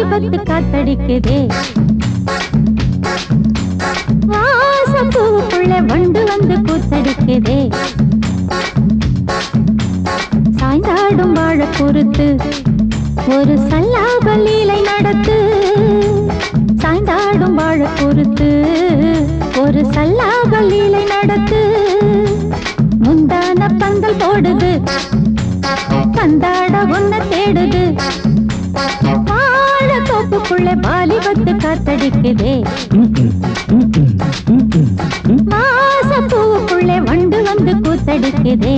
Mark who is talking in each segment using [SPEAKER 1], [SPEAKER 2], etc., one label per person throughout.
[SPEAKER 1] வாலிபத்து காத்தடிக்குதே வாசப்பூவுக்குள்ள வண்டு வந்து கூத்தடிக்குதே சாய்ந்தாடும் வாழ பொறுத்து ஒரு சல்லாப லீலை நடத்து சாய்ந்தாடும் வாழ பொறுத்து ஒரு சல்லாப லீலை நடத்து முந்தான பந்தல் போடுது பந்தாட ஒன்ன தேடுது வாழ தோப்புக்குள்ள வாலிபத்து காத்தடிக்குதே வாசப்பூவுக்குள்ளே வண்டு வந்து கூத்தடிக்குதே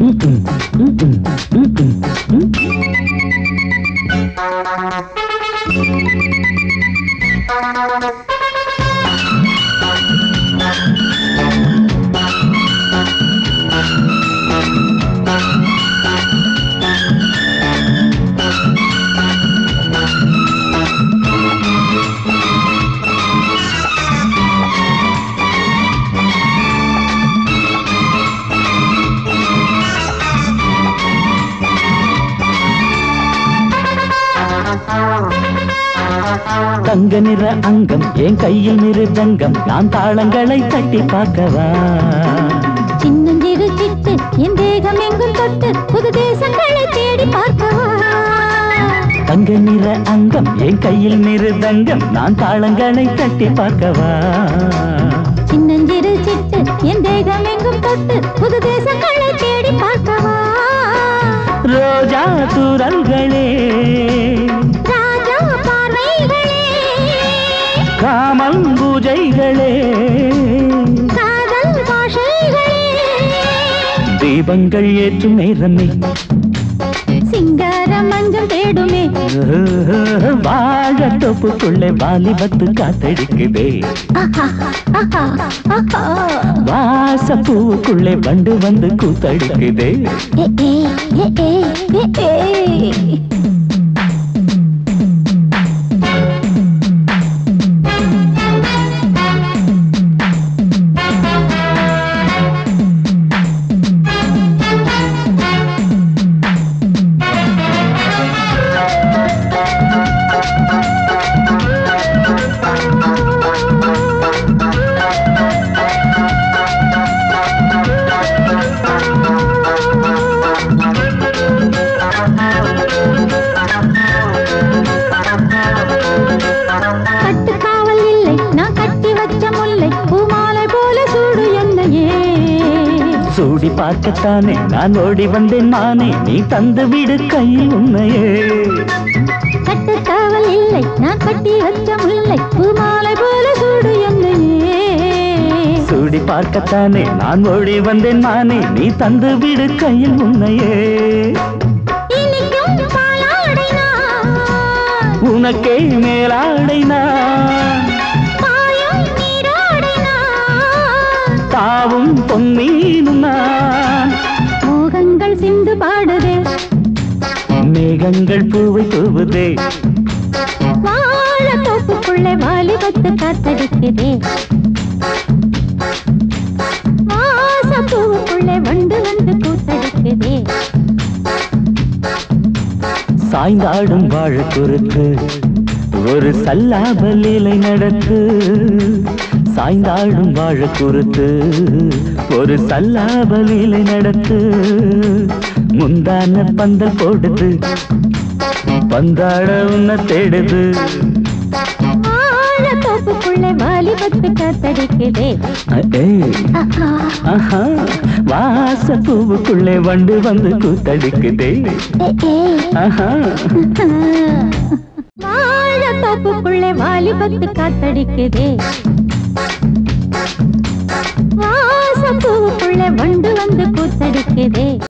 [SPEAKER 2] தங்க நிற அங்கம் என் கையில் மிருதங்கம் நான் தாளங்களை தட்டி பார்க்கவா
[SPEAKER 1] சின்னஞ்சிறு சிட்டு என் தேகம் எங்கும் தொட்டு புது தேசங்களை தேடி பார்க்கவா
[SPEAKER 2] தங்க நிற அங்கம் என் கையில் மிருதங்கம் நான் தாளங்களை தட்டி பார்க்கவா
[SPEAKER 1] சின்னஞ்சிறு சிட்டு என் தேகம் எங்கும் தொட்டு புது தேசங்களை தேடி பார்க்கவா
[SPEAKER 2] ரோஜா தூரல்களே
[SPEAKER 1] ராஜா பார்வைகளே
[SPEAKER 2] காமல் பூஜைகளே
[SPEAKER 1] காதல் பாஷைகளே
[SPEAKER 2] தீபங்கள் ஏற்றும் நேரமே
[SPEAKER 1] சிங்கார மஞ்சள் தேடுமே
[SPEAKER 2] வாழ தொப்புக்குள்ளே வாலிபத்து காத்தடிக்குதே
[SPEAKER 1] ஆஹா, ஆஹா, ஆஹா.
[SPEAKER 2] வாசப்பூவுக்குள்ளே வண்டு வந்து கூத்தடிக்குதே
[SPEAKER 1] ஏ, ஏ, ஏ, ஏ, ஏ, ஏ. கட்டுக்காவல் இல்லை நான் கட்டி வச்ச முல்லை பூமாலை போல சூடு என்னையே
[SPEAKER 2] சூடி பார்க்கத்தானே நான் ஓடி வந்தேன் நானே நீ தந்து விடு கையில் உண்மையே
[SPEAKER 1] கட்டுக்காவல் இல்லை நான் கட்டி வச்ச முல்லை பூமாலை போல சூடு என்னையே
[SPEAKER 2] சூடி பார்க்கத்தானே நான் ஓடி வந்தேன் நானே நீ தந்து விடு கையில் உண்மையே
[SPEAKER 1] இனிக்கும் பாலாடை நான்,
[SPEAKER 2] உனக்கே மேலாடை நான்
[SPEAKER 1] பாயும் நீராடை நான்.
[SPEAKER 2] தாவும் பொன்னீனும் நான்
[SPEAKER 1] மோகங்கள் சிந்து பாடுதே
[SPEAKER 2] மேகங்கள் பூவை தூவுதே
[SPEAKER 1] வாழ தோப்புக்குள்ளே வாலிபத்து காத்தடிக்குதே வாசப்பூவுக்குள்ளே வண்டு வந்து கூத்தடிக்குதே
[SPEAKER 2] சாய்ந்தாடும் வாழ குறுக்கு ஒரு சல்லாப லீலை நடத்து சாய்ந்தாடும் வாழ குறுத்து ஒரு சல்லாப லீலை நடத்து முந்தான பந்தல் போடுது பந்தாட உன்ன தேடுது
[SPEAKER 1] வாழ தோப்புக்குள்ளே வாலிபத்து காத்தடிக்குதே
[SPEAKER 2] ஏய்,
[SPEAKER 1] ஆஹா,
[SPEAKER 2] ஆஹா வாச பூவுக்குள்ளே வண்டு வந்து கூத்தடிக்குதே
[SPEAKER 1] ஏ, ஏ.
[SPEAKER 2] ஆஹா
[SPEAKER 1] வாழ தோப்புக்குள்ளே வாலிபத்து காத்தடிக்குதே வாசப்பூவுக்குள்ளே வண்டு வந்து கூத்தடிக்குதே